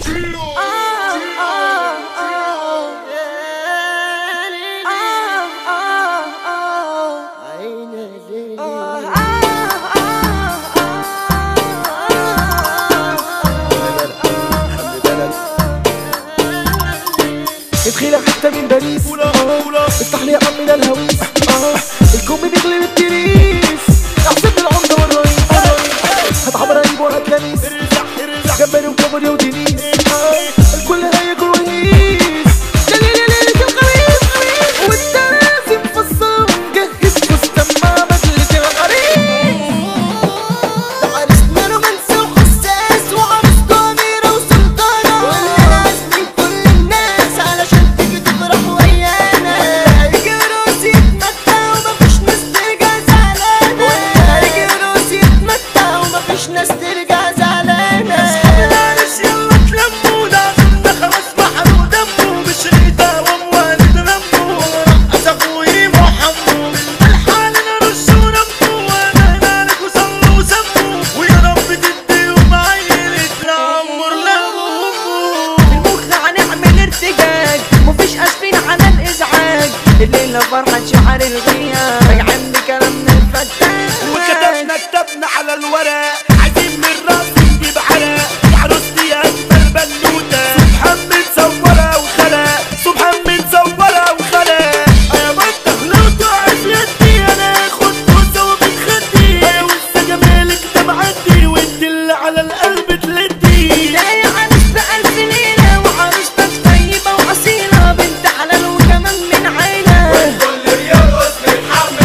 ادخلي حتى من باريس افتح لي يا عم ده الهويس آه. الكم بيغلب التريس احسن من العمدة والرئيس هات عمرو ايوب وهات لميس جمبري وكبري ودينيس آه. الكل هياكل وهيس جليل الخميس وانت لازم فصل مجهز فستان مع بدلة العريس ده عرسنا رومانسي وحساس وعروسته أميرة وسلطانة كلنا عازمين كل الناس علشان تيجي تفرح ويانا هيجي روس يتمتع ومفيش ناس ترجع زعلانة هيجي روس يتمتع ومفيش ناس ترجع زعلانة أصحاب العرس يلا تلموا ده عشان خلاص محروق دمه مش ريتا واموال تلموا رقص أخوي محمو الحالنا رش ونمو وانا مالك وصلوا وسموا ويا رب تديهم عيلة العمر لهمه المخ هنعمل ارتجاج مفيش اسفين على الازعاج الليله فرحه شعر الغياب راجعين بكلامنا الفتاح وكتبنا كتبنا على الورق عايزين من راس نجيب عرق يا عروستي اجمل بنوته سبحان من صورها وخلق سبحان من صورها وخلق يا بنت لو تقعد يدي انا اخد بوسه ومن خدي يا وسط جمالك ده معدي وانت اللي على القلب تلدي لا يا عروس بألف ليلة وعروستك طيبة وأصيلة بنت حلال وكمان من عيلة الكل بيرقص من حمل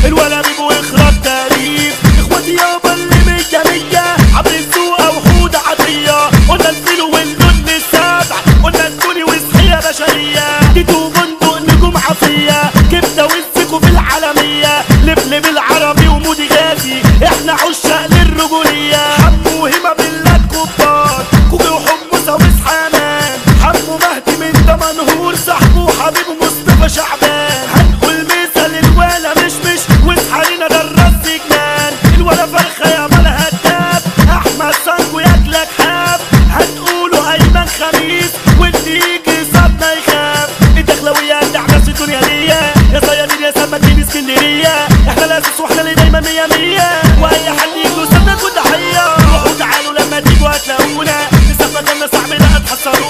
الولا بيبو اخراج تاريخ اخواتي يابا اللي مية مية عبر السوق وحود عطية قلنا الفيل واللون السبع قلنا الدوني وصحية بشرية تيتو بندق نجوم عافية كبدة وسكوا في العالمية لبلب العربي ومودي غازي احنا عشاق للرجولية حمو وهمة بالله كبار كوكي وحمصة واسحامان حمو مهدي من دمنهور صاحبه وحبيبه مصطفى شعبان هنقول مثل الولا مش مش واصحى ده الراس جنان الولا فرخة يا مالها الداب احمد صنجو ياكلك حاب هنقوله ايمن خميس واللي يجي صدنا يخاف الدخلوية اللي احدث الدنيا ليا يا صيادين يا سماكين اسكندرية احنا الاساس واحنا اللي دايما مية مية واي حد يجي وسابنا كل ضحية روحوا تعالوا لما تيجوا هتلاقونا نسافر جنة صاحبنا هتحصرونا